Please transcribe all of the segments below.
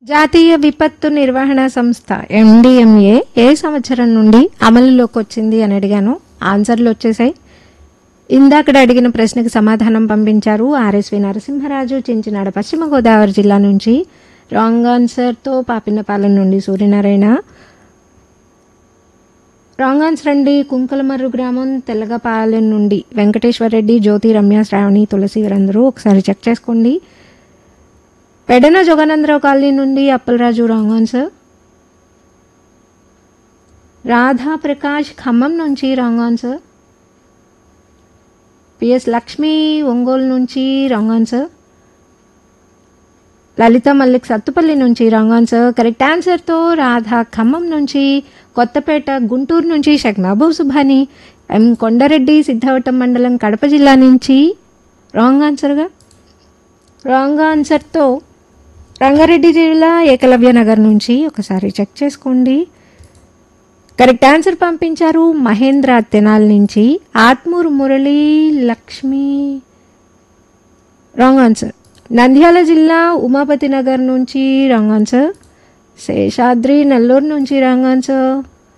జాతీయ విపత్తు నిర్వహణ సంస్థ ఎండిఎంఏ ఏ సంవత్సరం నుండి అమలులోకి వచ్చింది అని అడిగాను ఆన్సర్లు వచ్చేసాయి ఇందాకడ అడిగిన ప్రశ్నకు సమాధానం పంపించారు ఆర్ఎస్వి నరసింహరాజు చించినాడ పశ్చిమ గోదావరి జిల్లా నుంచి రాంగ్ ఆన్సర్తో పాపినపాలెం నుండి సూర్యనారాయణ రాంగ్ ఆన్సర్ అండి కుంకలమర్రు గ్రామం తెల్లగపాలెం నుండి వెంకటేశ్వర రెడ్డి జ్యోతి రమ్య శ్రావణి తులసి వీరందరూ ఒకసారి చెక్ చేసుకోండి పెడన జోగానందరావు కాలనీ నుండి అప్పలరాజు రాంగ్ ఆన్సర్ రాధా ప్రకాష్ ఖమ్మం నుంచి wrong answer PS Lakshmi Ongole నుంచి రాంగ్ ఆన్సర్ లలిత మల్లిక్ సత్తుపల్లి నుంచి రాంగ్ ఆన్సర్ కరెక్ట్ ఆన్సర్తో రాధా ఖమ్మం నుంచి కొత్తపేట గుంటూరు నుంచి షేక్ మహబూబ్ సుభాని ఎం కొండారెడ్డి సిద్ధవటం మండలం కడప జిల్లా నుంచి రాంగ్ ఆన్సర్గా రాంగ్ ఆన్సర్తో రంగారెడ్డి జిల్లా ఏకలవ్య నగర్ నుంచి ఒకసారి చెక్ చేసుకోండి కరెక్ట్ ఆన్సర్ పంపించారు మహేంద్ర తెనాల్ నుంచి ఆత్మూరు మురళి లక్ష్మి రాంగ్ ఆన్సర్ నంద్యాల జిల్లా ఉమాపతి నగర్ నుంచి రాంగ్ ఆన్సర్ శేషాద్రి నెల్లూరు నుంచి wrong answer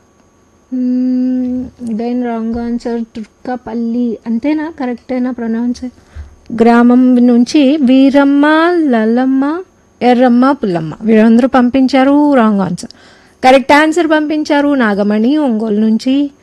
then wrong answer Turkapalli అంతేనా కరెక్టేనా ప్రొనౌన్స్ గ్రామం నుంచి వీరమ్మ లల్లమ్మ ఎర్రమ్మ పుల్లమ్మ వీరందరూ పంపించారు రాంగ్ ఆన్సర్ కరెక్ట్ ఆన్సర్ పంపించారు నాగమణి ఒంగోలు నుంచి